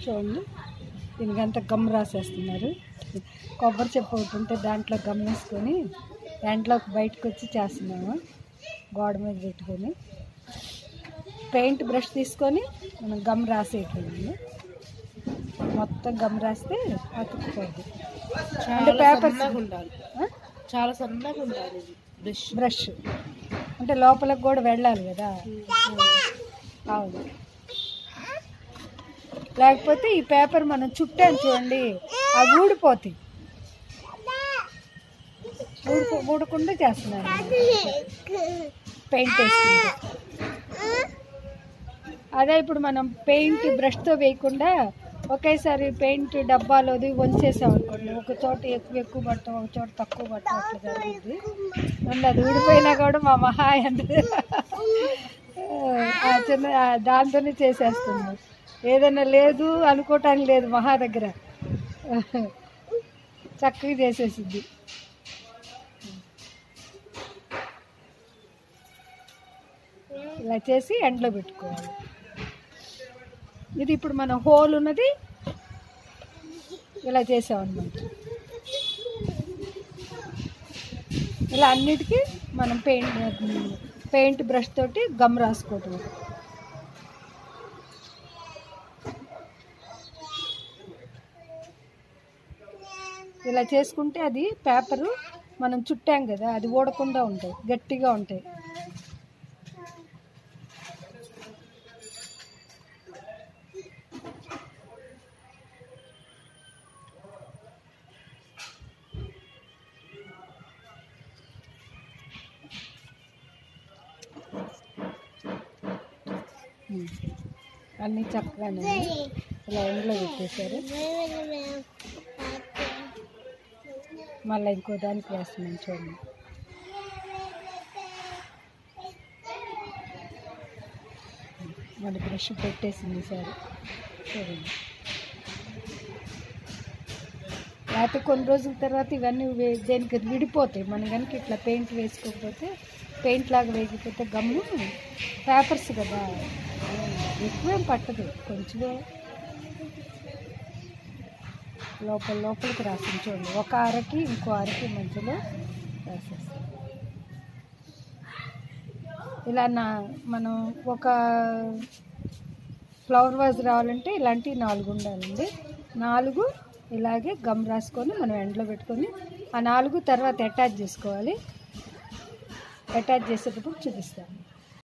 చూడండి దీనికంతా గమ్ రాసేస్తున్నారు కొబ్బరి చెప్పు ఒకటి ఉంటే దాంట్లో గమ్ వేసుకొని దాంట్లో బయటకు వచ్చి చేస్తున్నాము గోడ మీద పెట్టుకొని పెయింట్ బ్రష్ తీసుకొని మనం గమ్ రాసేయట్లేదు మొత్తం గమ్ రాస్తే అతుక్కుపోద్ది అంటే చాలా పేపర్స్ సన్నగా ఉండాలి చాలా సన్నగా ఉండాలి ఇది బ్రష్ బ్రష్ అంటే లోపలికి కూడా వెళ్ళాలి కదా అవును లేకపోతే ఈ పేపర్ మనం చుట్టాను చూడండి అవి ఊడిపోతాయి ఊడిపో ఊడకుండా చేస్తున్నాను పెయింట్ వేసుకుంటే అదే ఇప్పుడు మనం పెయింట్ బ్రష్తో వేయకుండా ఒకేసారి పెయింట్ డబ్బాలోది వంచేసాం అనుకోండి ఒక చోట ఎక్కువ ఎక్కువ పడతాం ఒక చోట తక్కువ పడతాం అట్లా జరుగుద్ది మళ్ళీ అది ఊడిపోయినా కూడా మా మహా ఎంత ఆ చిన్న ఆ దాంతోనే చేసేస్తుంది ఏదైనా లేదు అనుకోవటానికి లేదు మహా దగ్గర చక్కగా చేసేసింది ఇలా చేసి ఎండలో పెట్టుకోవాలి ఇది ఇప్పుడు మనం హోల్ ఉన్నది ఇలా చేసామన్నమాట ఇలా అన్నిటికీ మనం పెయింట్ పెయింట్ బ్రష్ తోటి గమ్ రాసుకోవటం ఇలా చేసుకుంటే అది పేపరు మనం చుట్టాం కదా అది ఊడకుండా ఉంటాయి గట్టిగా ఉంటాయి ఉమ్. అన్నీ చక్కగానే ఇలా ఎండలో పెట్టేశారు మళ్ళీ ఇంకో దానికి వేస్తున్నాం చూడండి మన బ్రష్ పెట్టేసింది సార్ చూడండి లేకపోతే కొన్ని రోజుల తర్వాత ఇవన్నీ వే- దేనికి అది విడిపోతాయి మనం కనుక ఇట్లా పెయింట్ వేసుకోకపోతే పెయింట్ లాగా వేయకపోతే గమ్ము పేపర్స్ కదా ఎక్కువేం పట్టదు కొంచెమే లోపల లోపలికి రాసి చూడండి ఒక అరకి ఇంకో అరకి మధ్యలో రాసేస్తాం ఇలా నా మనం ఒక ఫ్లవర్ వాజ్ రావాలంటే ఇలాంటివి నాలుగు ఉండాలండి నాలుగు ఇలాగే గమ్ రాసుకొని మనం ఎండలో పెట్టుకొని ఆ నాలుగు తర్వాత అటాచ్ చేసుకోవాలి అటాచ్ చేసేటప్పుడు చూపిస్తాను